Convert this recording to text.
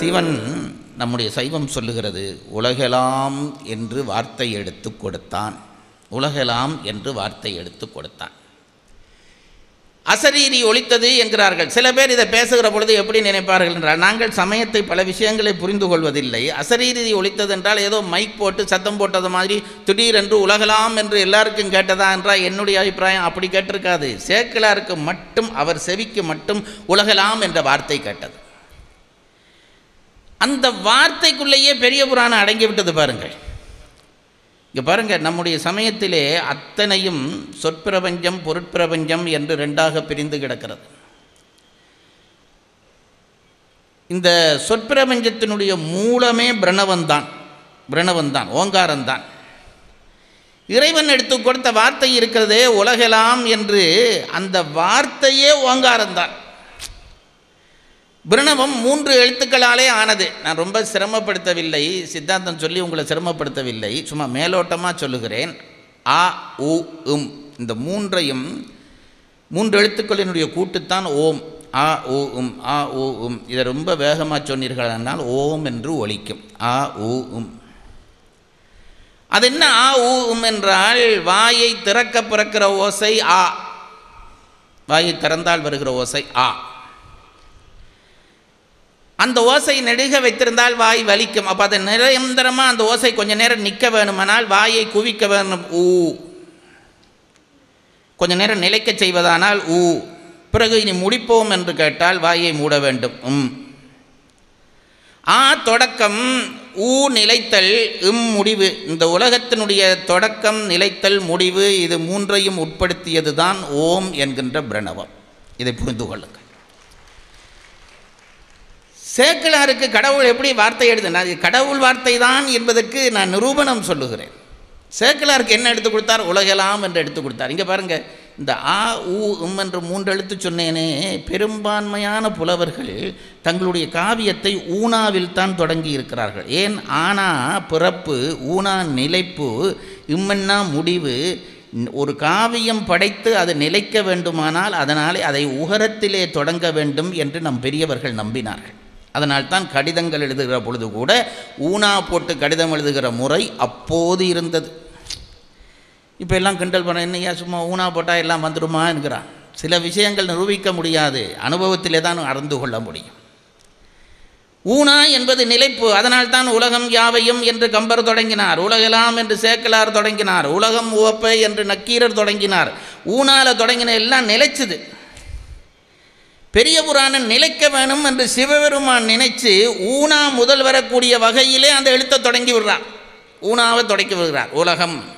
சிவன் நம்முடைய சைவம் சொல்லுகிறது உலகெலாம் என்று வார்த்தை எடுத்து கொடுத்தான் உலகெலாம் என்று வார்த்தை எடுத்து கொடுத்தான் அசரீரி ஒழித்தது என்கிறார்கள் சில பேர் இதை பேசுகிற பொழுது எப்படி நினைப்பார்கள் என்றால் நாங்கள் சமயத்தை பல விஷயங்களை புரிந்து கொள்வதில்லை அசரீரி ஒழித்தது என்றால் ஏதோ மைக் போட்டு சத்தம் போட்டது மாதிரி திடீரென்று உலகலாம் என்று எல்லாருக்கும் கேட்டதா என்றால் என்னுடைய அபிப்பிராயம் அப்படி கேட்டிருக்காது சேக்கிலாருக்கு மட்டும் அவர் செவிக்கு மட்டும் உலகலாம் என்ற வார்த்தை கேட்டது அந்த வார்த்தைக்குள்ளேயே பெரிய புராணம் அடங்கிவிட்டது பாருங்கள் இங்கே பாருங்கள் நம்முடைய சமயத்திலே அத்தனையும் சொற்பிரபஞ்சம் பொருட்பிரபஞ்சம் என்று ரெண்டாக பிரிந்து கிடக்கிறது இந்த சொற்பிரபஞ்சத்தினுடைய மூலமே பிரணவன்தான் பிரணவன்தான் ஓங்காரம்தான் இறைவன் எடுத்து கொடுத்த வார்த்தை இருக்கிறதே உலகெல்லாம் என்று அந்த வார்த்தையே ஓங்காரம்தான் பிரணவம் மூன்று எழுத்துக்களாலே ஆனது நான் ரொம்ப சிரமப்படுத்தவில்லை சித்தாந்தம் சொல்லி உங்களை சிரமப்படுத்தவில்லை சும்மா மேலோட்டமாக சொல்லுகிறேன் ஆ உ உம் இந்த மூன்றையும் மூன்று எழுத்துக்களினுடைய கூட்டுத்தான் ஓம் ஆ ஓ உம் ஆ ஓ உம் இதை ரொம்ப வேகமாக சொன்னீர்களானால் ஓம் என்று ஒலிக்கும் ஆ ஊ உம் அது என்ன ஆ ஊ உம் என்றால் வாயை திறக்க பிறக்கிற ஓசை ஆ வாயை திறந்தால் வருகிற ஓசை ஆ அந்த ஓசை நெடுக வைத்திருந்தால் வாய் வலிக்கும் அப்போ அதை நிரந்தரமாக அந்த ஓசை கொஞ்ச நேரம் நிற்க வேணுமானால் வாயை குவிக்க வேணும் ஊ கொஞ்ச நேரம் நிலைக்க செய்வதானால் ஊ பிறகு இனி முடிப்போம் என்று கேட்டால் வாயை மூட வேண்டும் உம் ஆ தொடக்கம் ஊ நிலைத்தல் இம் முடிவு இந்த உலகத்தினுடைய தொடக்கம் நிலைத்தல் முடிவு இது மூன்றையும் உட்படுத்தியது தான் ஓம் என்கின்ற பிரணவம் இதை புரிந்து கொள்ளுங்கள் சேக்கிழாருக்கு கடவுள் எப்படி வார்த்தை எழுதுனா இது கடவுள் வார்த்தை தான் என்பதற்கு நான் நிரூபணம் சொல்லுகிறேன் சேக்கிழாருக்கு என்ன எடுத்து கொடுத்தார் உலகெல்லாம் என்று எடுத்து கொடுத்தார் இங்கே பாருங்கள் இந்த ஆ ஊ உம் என்று மூன்று எழுத்து சொன்னேனே பெரும்பான்மையான புலவர்கள் தங்களுடைய காவியத்தை ஊனாவில் தான் தொடங்கி இருக்கிறார்கள் ஏன் ஆனா பிறப்பு ஊனா நிலைப்பு இம்மன்னா முடிவு ஒரு காவியம் படைத்து அது நிலைக்க வேண்டுமானால் அதனால் அதை உகரத்திலே தொடங்க வேண்டும் என்று நம் பெரியவர்கள் நம்பினார்கள் அதனால்தான் கடிதங்கள் எழுதுகிற பொழுது கூட ஊனா போட்டு கடிதம் எழுதுகிற முறை அப்போது இருந்தது இப்போ எல்லாம் கிண்டல் பண்ண என்னையா சும்மா ஊனா போட்டால் எல்லாம் வந்துடுமா என்கிறான் சில விஷயங்கள் நிரூபிக்க முடியாது அனுபவத்திலே தான் அறிந்து கொள்ள முடியும் ஊனா என்பது நிலைப்பு அதனால்தான் உலகம் யாவையும் என்று கம்பர் தொடங்கினார் உலகெல்லாம் என்று சேக்கலார் தொடங்கினார் உலகம் உவப்பை என்று நக்கீரர் தொடங்கினார் ஊனால தொடங்கின எல்லாம் நிலைச்சுது பெரிய புராணம் நிலைக்க வேணும் என்று சிவபெருமான் நினைச்சு ஊனா முதல் வரக்கூடிய வகையிலே அந்த எழுத்தை தொடங்கி விடுறார் ஊனாவை தொடக்கி விடுகிறார் உலகம்